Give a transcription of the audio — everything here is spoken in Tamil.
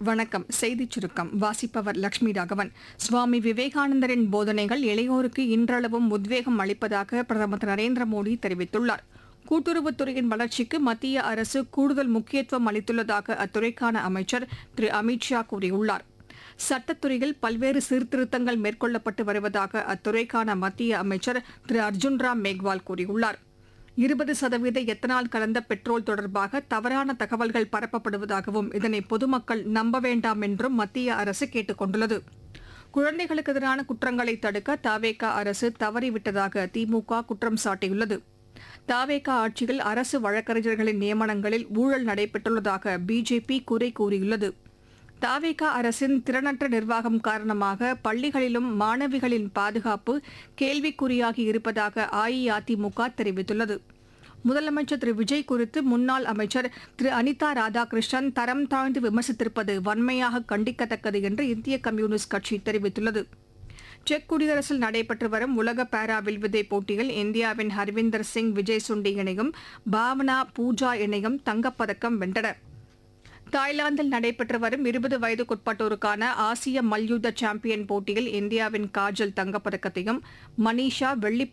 வணக்கம் செய்திச் சுருக்கம் வாசிப்பவர் லட்சுமி ராகவன் சுவாமி விவேகானந்தரின் போதனைகள் இளையோருக்கு இன்றளவும் உத்வேகம் அளிப்பதாக பிரதமர் திரு நரேந்திர மோடி தெரிவித்துள்ளார் கூட்டுறவுத்துறையின் வளர்ச்சிக்கு மத்திய அரசு கூடுதல் முக்கியத்துவம் அளித்துள்ளதாக அத்துறைக்கான அமைச்சர் திரு அமித் ஷா கூறியுள்ளார் சட்டத்துறையில் பல்வேறு சீர்திருத்தங்கள் மேற்கொள்ளப்பட்டு வருவதாக அத்துறைக்கான மத்திய அமைச்சர் திரு அர்ஜுன் ராம் மேக்வால் கூறியுள்ளார் இருபது சதவீத எத்தனால் கலந்த பெட்ரோல் தொடர்பாக தவறான தகவல்கள் பரப்பப்படுவதாகவும் இதனை பொதுமக்கள் நம்ப வேண்டாம் என்றும் மத்திய அரசு கேட்டுக் கொண்டுள்ளது குழந்தைகளுக்கு எதிரான குற்றங்களை தடுக்க தாவேகா அரசு தவறிவிட்டதாக திமுக குற்றம் சாட்டியுள்ளது தாவேகா ஆட்சியில் அரசு வழக்கறிஞர்களின் நியமனங்களில் ஊழல் நடைபெற்றுள்ளதாக பிஜேபி குறை கூறியுள்ளது தாவேகா அரசின் திறனற்ற நிர்வாகம் காரணமாக பள்ளிகளிலும் மாணவிகளின் பாதுகாப்பு கேள்விக்குறியாகி இருப்பதாக அஇஅதிமுக தெரிவித்துள்ளது முதலமைச்சர் திரு விஜய் குறித்து முன்னாள் அமைச்சர் திரு அனிதா ராதாகிருஷ்ணன் தரம் தாழ்ந்து விமர்சித்திருப்பது வன்மையாக கண்டிக்கத்தக்கது என்று இந்திய கம்யூனிஸ்ட் கட்சி தெரிவித்துள்ளது செக் குடியரசில் நடைபெற்று வரும் உலக பாரா வில்வித்தை போட்டியில் இந்தியாவின் ஹர்விந்தர் சிங் விஜய் சுண்டி இணையும் பாவனா பூஜா இணையும் தங்கப்பதக்கம் வென்றனர் தாய்லாந்தில் நடைபெற்று வரும் இருபது வயதுக்குட்பட்டோருக்கான ஆசிய மல்யுத்த சாம்பியன் போட்டியில் இந்தியாவின் காஜல் தங்கப்பதக்கத்தையும் மனிஷா வெள்ளிப்